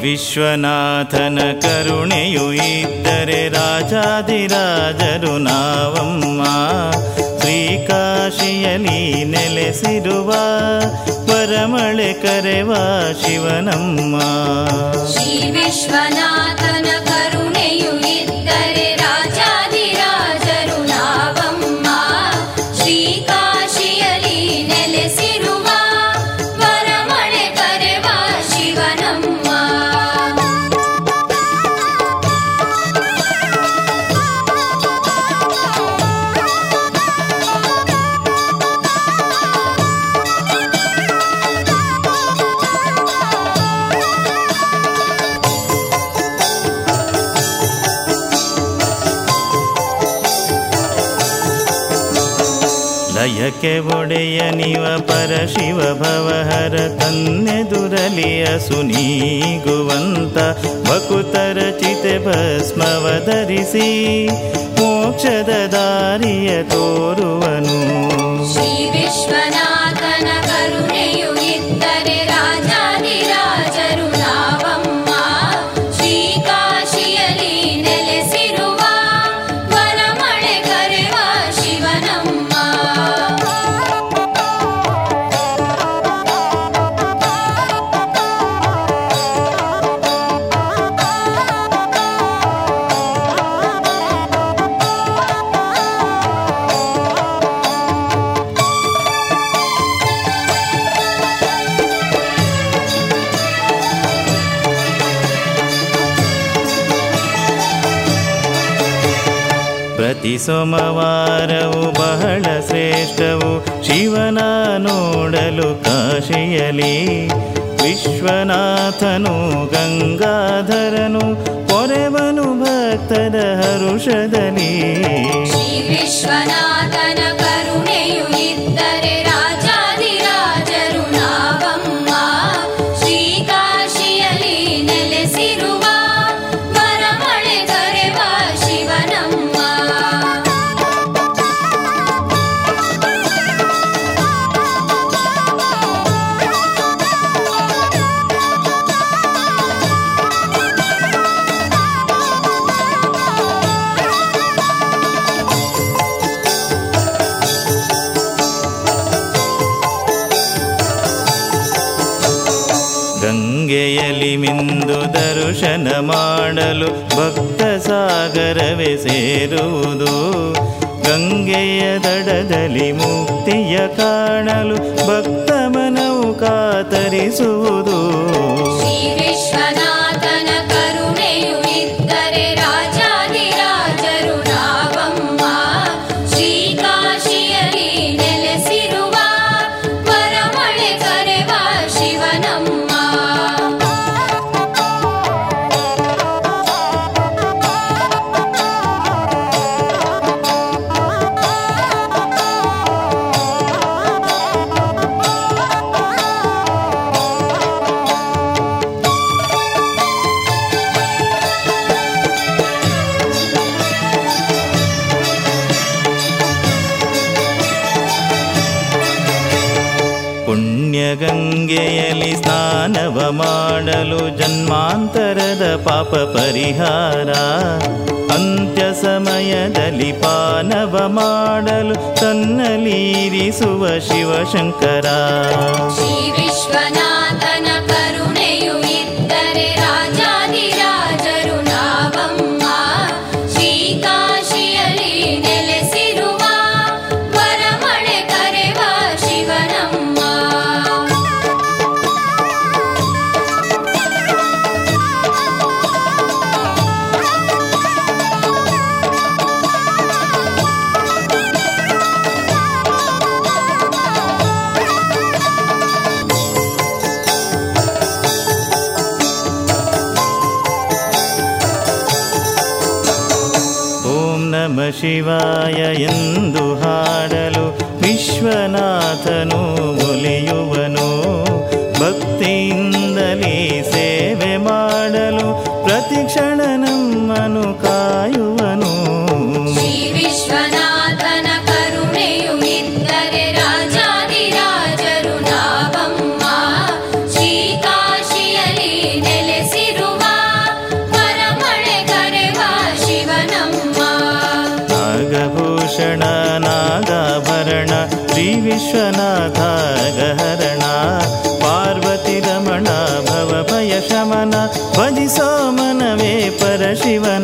ವಿಶ್ವನಾಥನ ಕರುಣೆಯು ಇದ್ದರೆ ರಾಜಾದಿರಾಜರು ನಾವಮ್ಮ ಶ್ರೀಕಾಶಿಯಲಿ ನೆಲೆಸಿರುವ ವರಮಳೆ ಕರೆವ ಶಿವನಮ್ಮ ಶ್ರೀ ವಿಶ್ವನಾಥನ ಕರುಣೆಯು ಇದ್ದರೆ ರಾಜಾದಿರಾಜರು ನಾವಮ್ಮ ಶ್ರೀಕಾಶಿಯಲಿ ನೆಲೆಸಿರುವ ವರಮಳೆ ಕರೆವ ಶಿವನಮ್ಮ ಲಯಕ್ಕೆ ಒಡೆಯ ನಿವ ಪರಶಿವ ಭವಹರ ತನ್ನೆದುರಲಿಯ ಸುನೀಗುವಂತ ಬಕುತರ ಚಿತೆ ಭಸ್ಮವ ಧರಿಸಿ ಮೋಕ್ಷದ ದಾರಿಯ ತೋರುವನು ಶ್ರೀ ವಿಶ್ವನಾಥನ ಕರುಣೆಯು ಇದ್ದರೆ ರಾಜಾದಿರಾಜರು ನಾವಮ್ಮ ಶ್ರೀಕಾಶಿಯಲಿ ನೆಲೆಸಿರುವ ವರಮಳೆ ಕರೆವ ಶಿವನಮ್ಮ ಪ್ರತಿ ಸೋಮವಾರವು ಬಹಳ ಶ್ರೇಷ್ಠವು ಶಿವನ ನೋಡಲು ಕಾಶಿಯಲಿ ವಿಶ್ವನಾಥನು ಗಂಗಾಧರನು ಪೊರೆವನು ಭಕ್ತರ ಹರುಷದಲ್ಲಿ ಶ್ರೀ ವಿಶ್ವನಾಥನ ಕರುಣೆಯು ಇದ್ದರೆ ರಾಜಾದಿರಾಜರು ನಾವಮ್ಮ ಶ್ರೀಕಾಶಿಯಲಿ ನೆಲೆಸಿರುವ ವರಮಳೆ ಕರೆವ ಶಿವನಮ್ಮ ಗಂಗೆಯಲ್ಲಿ ಮಿಂದು ದರ್ಶನ ಮಾಡಲು ಭಕ್ತ ಸಾಗರವೇ ಸೇರುವುದು ಗಂಗೆಯ ದಡದಲ್ಲಿ ಮುಕ್ತಿಯ ಕಾಣಲು ಭಕ್ತ ಮನವು ಕಾತರಿಸುವುದು ಶ್ರೀ ವಿಶ್ವನಾಥನ ಕರುಣೆಯು ಇದ್ದರೆ ರಾಜಾದಿರಾಜರು ನಾವಮ್ಮ ಶ್ರೀಕಾಶಿಯಲಿ ನೆಲೆಸಿರುವ ವರಮಳೆ ಕರೆವ ಶಿವನಮ್ಮ ಪುಣ್ಯ ಗಂಗೆಯಲ್ಲಿ ಸ್ನಾನವ ಮಾಡಲು ಜನ್ಮಾಂತರದ ಪಾಪ ಪರಿಹಾರ ಅಂತ್ಯ ಸಮಯದಲ್ಲಿ ಪಾನವ ಮಾಡಲು ತನ್ನಲೀರಿಸುವ ಶಿವಶಂಕರ ಶ್ರೀ ವಿಶ್ವನಾಥನ ಕರುಣೆಯು ಇದ್ದರೆ ರಾಜಾದಿರಾಜರು ನಾವಮ್ಮ ಶ್ರೀಕಾಶಿಯಲಿ ನೆಲೆಸಿರುವ ವರಮಳೆ ಕರೆವ ಶಿವನಮ್ಮ ಓಂ ನಮ ಶಿವಾಯ ಎಂದು ಹಾಡಲು ವಿಶ್ವನಾಥನು ಒಲಿಯುವನು ಭಕ್ತಿಯಿಂದಲೇ ಸೇವೆ ಮಾಡಲು ಪ್ರತಿಕ್ಷಣ ನಮ್ಮನು ಕಾಯುವನು ಶ್ರೀ ವಿಶ್ವನಾಥನ ಕರುಣೆಯು ಇದ್ದರೆ ರಾಜಾದಿರಾಜರು ನಾವಮ್ಮ ಶ್ರೀಕಾಶಿಯಲಿ ನೆಲೆಸಿರುವ ಶ್ರೀ ವಿಶ್ವನಾಥ ಗಹರಣ ಪಾರ್ವತಿ ರಮಣ ಭವ ಭಯ ಶಮನ ಭಜಿಸೋ ಮನವೇ ಪರಶಿವನ